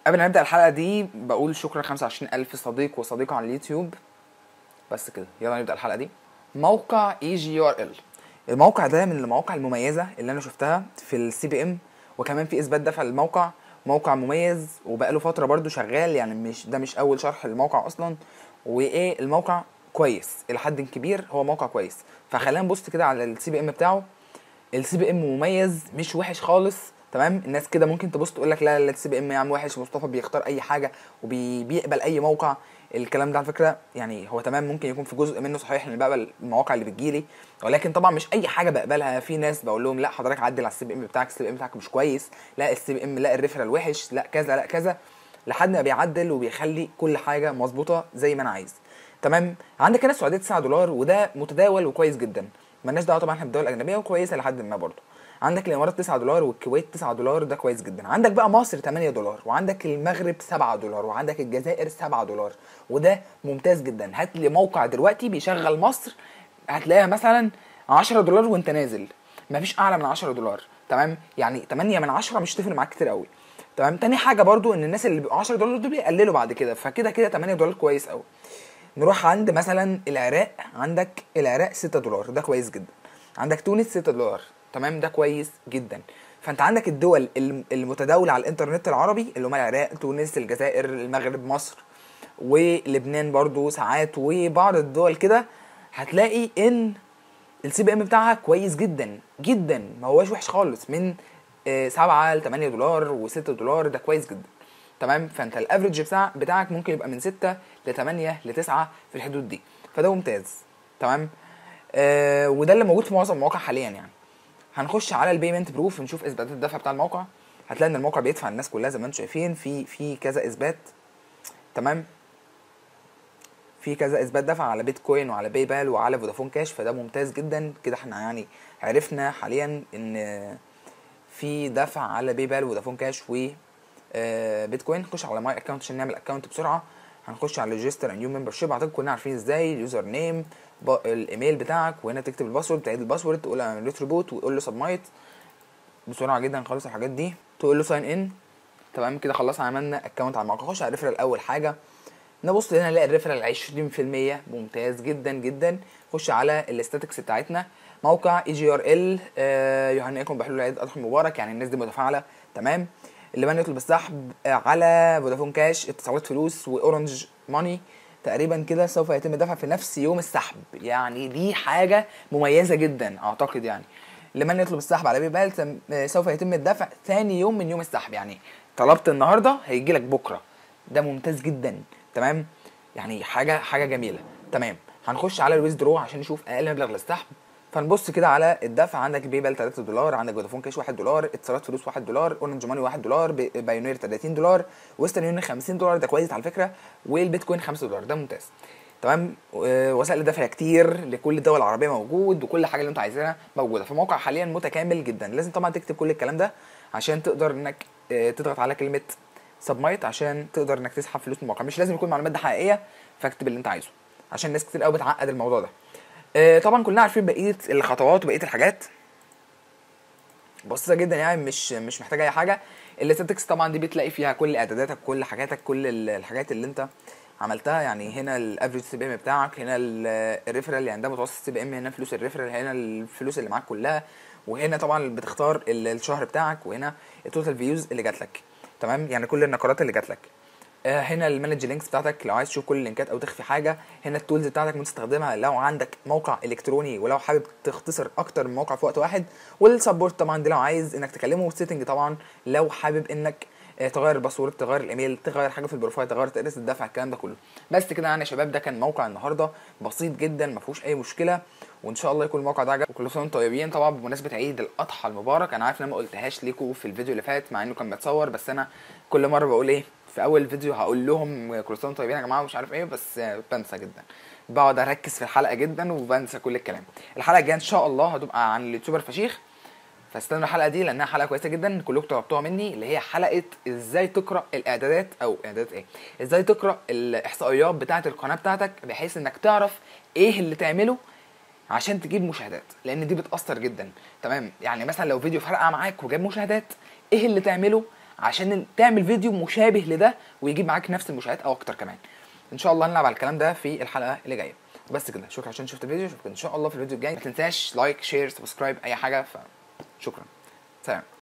قبل ما نبدا الحلقه دي بقول شكرا 25000 صديق وصديقه على اليوتيوب بس كده يلا نبدا الحلقه دي موقع اي جي ار ال الموقع ده من المواقع المميزه اللي انا شفتها في السي بي ام وكمان في اثبات دفع للموقع موقع مميز وبقاله فتره برضو شغال يعني مش ده مش اول شرح للموقع اصلا وايه الموقع كويس الى حد كبير هو موقع كويس فخلينا نبص كده على السي بي ام بتاعه السي بي ام مميز مش وحش خالص تمام الناس كده ممكن تبص تقول لك لا لا السي بي ام يا عم وحش مصطفى بيختار اي حاجه وبيقبل اي موقع الكلام ده على فكره يعني هو تمام ممكن يكون في جزء منه صحيح ان بقبل المواقع اللي بتجيلي ولكن طبعا مش اي حاجه بقبلها في ناس بقول لهم لا حضرتك عدل على السي بي ام بتاعك السي بي ام بتاعك مش كويس لا السي بي ام لا الريفرال وحش لا كذا لا كذا لحد ما بيعدل وبيخلي كل حاجه مظبوطه زي ما انا عايز تمام عندك هنا السعوديه 9 دولار وده متداول وكويس جدا مالناش دعوه طبعا احنا بالدول الاجنبيه وكويسه لحد ما برضه عندك الامارات 9 دولار والكويت 9 دولار ده كويس جدا عندك بقى مصر 8 دولار وعندك المغرب 7 دولار وعندك الجزائر 7 دولار وده ممتاز جدا هات لي موقع دلوقتي بيشغل مصر هتلاقيها مثلا 10 دولار وانت نازل مفيش اعلى من 10 دولار تمام يعني 8 من 10 مش تفرق معاك كتير قوي تمام تاني حاجه برضو ان الناس اللي بيبقوا 10 دولار دول بيقللوا بعد كده فكده كده 8 دولار كويس قوي نروح عند مثلا العراق عندك العراق 6 دولار ده كويس جدا عندك تونس 6 دولار تمام ده كويس جدا فانت عندك الدول الم- المتداوله على الانترنت العربي اللي هم العراق تونس الجزائر المغرب مصر ولبنان برضو ساعات وبعض الدول كده هتلاقي ان السي بي ام بتاعها كويس جدا جدا ما هواش وحش خالص من 7 ل 8 دولار و6 دولار ده كويس جدا تمام فانت الافريج بتاع بتاعك ممكن يبقى من 6 ل 8 ل 9 في الحدود دي فده ممتاز تمام آه وده اللي موجود في معظم المواقع حاليا يعني هنخش على البيمنت بروف نشوف اثباتات الدفع بتاع الموقع هتلاقي ان الموقع بيدفع الناس كلها زي ما انتم شايفين في في كذا اثبات تمام في كذا اثبات دفع على بيتكوين وعلى باي بال وعلى فودافون كاش فده ممتاز جدا كده احنا يعني عرفنا حاليا ان في دفع على باي بال وفودافون كاش و آه، بيتكوين نخش على ماي اكونت عشان نعمل اكونت بسرعه هنخش على ريجستر نيو ممبر شيب اعتقد كلنا عارفين ازاي اليوزر نيم الايميل بتاعك وهنا تكتب الباسورد تعيد الباسورد تقول انا ريتروبوت وتقول له سبمايت بسرعه جدا نخلص الحاجات دي تقول له ساين ان تمام كده خلصنا عملنا اكونت على الموقع خش على الريفرال اول حاجه نبص هنا نلاقي الريفرال 20% ممتاز جدا جدا خش على الاستاتكس بتاعتنا موقع اي جي ار ال يهنئكم بحلول عيد الاضحى المبارك يعني الناس دي متفاعله تمام اللي بقى يطلب السحب آه، على فودافون كاش اتصالات فلوس واورنج ماني تقريبا كده سوف يتم الدفع في نفس يوم السحب يعني دي حاجه مميزه جدا اعتقد يعني لمن يطلب السحب على باي بال تم- آه، سوف يتم الدفع ثاني يوم من يوم السحب يعني طلبت النهارده هيجي لك بكره ده ممتاز جدا تمام يعني حاجه حاجه جميله تمام هنخش على الويزدرو عشان نشوف اقل مبلغ للسحب فنبص كده على الدفع عندك الباي بال 3 دولار عندك فودافون كاش 1 دولار اتصالات فلوس 1 دولار اورنج ماني 1 دولار بي- بايونير 30 دولار ويسترن يونيون 50 دولار ده كويس على فكره والبيتكوين 5 دولار ده ممتاز تمام و- وسائل الدفع كتير لكل الدول العربيه موجود وكل حاجه اللي انت عايزها موجوده فالموقع حاليا متكامل جدا لازم طبعا تكتب كل الكلام ده عشان تقدر انك آه، تضغط على كلمه سبمايت عشان تقدر انك تسحب فلوس من الموقع مش لازم يكون معلومات دي حقيقيه فاكتب اللي انت عايزه عشان ناس كتير قوي بتعقد الموضوع ده آه، طبعا كلنا عارفين بقيه الخطوات وبقيه الحاجات بسيطه جدا يعني مش مش محتاجه اي حاجه الاستاتكس طبعا دي بتلاقي فيها كل اعداداتك كل حاجاتك كل ال- الحاجات اللي انت عملتها يعني هنا الافريج سي بي ام بتاعك هنا ال- الريفرال يعني ده متوسط سي بي ام هنا فلوس الريفرال هنا الفلوس اللي معاك كلها وهنا طبعا بتختار ال- الشهر بتاعك وهنا التوتال فيوز اللي جات لك تمام يعني كل النقرات اللي جات لك آه، هنا المانج لينكس بتاعتك لو عايز تشوف كل اللينكات او تخفي حاجه هنا التولز بتاعتك ممكن تستخدمها لو عندك موقع الكتروني ولو حابب تختصر اكتر من موقع في وقت واحد والسبورت طبعا دي لو عايز انك تكلمه والسيتنج طبعا لو حابب انك آه، تغير الباسورد تغير الايميل تغير حاجه في البروفايل تغير تقريص الدفع الكلام ده كله بس كده يعني يا شباب ده كان موقع النهارده بسيط جدا ما فيهوش اي مشكله وان شاء الله يكون الموقع ده عجبكم وكل سنه وانتم طيبين طبعا بمناسبه عيد الاضحى المبارك انا عارف ان انا ما قلتهاش ليكم في الفيديو اللي فات مع انه كان متصور بس انا كل مره بقول ايه في اول فيديو هقول لهم كل سنه وانتم طيبين يا جماعه ومش عارف ايه بس آه، بنسى جدا بقعد اركز في الحلقه جدا وبنسى كل الكلام الحلقه الجايه ان شاء الله هتبقى عن اليوتيوبر فشيخ فاستنوا الحلقه دي لانها حلقه كويسه جدا كلكم طلبتوها مني اللي هي حلقه ازاي تقرا الاعدادات او اعدادات ايه ازاي تقرا الاحصائيات بتاعه القناه بتاعتك بحيث انك تعرف ايه اللي تعمله عشان تجيب مشاهدات لان دي بتاثر جدا تمام يعني مثلا لو فيديو فرقع معاك وجاب مشاهدات ايه اللي تعمله عشان تعمل فيديو مشابه لده ويجيب معاك نفس المشاهدات او اكتر كمان ان شاء الله هنلعب على الكلام ده في الحلقه اللي جايه بس كده شكرا عشان شفت الفيديو اشوفكم ان شاء الله في الفيديو الجاي ما تنساش لايك شير سبسكرايب اي حاجه فشكرا سلام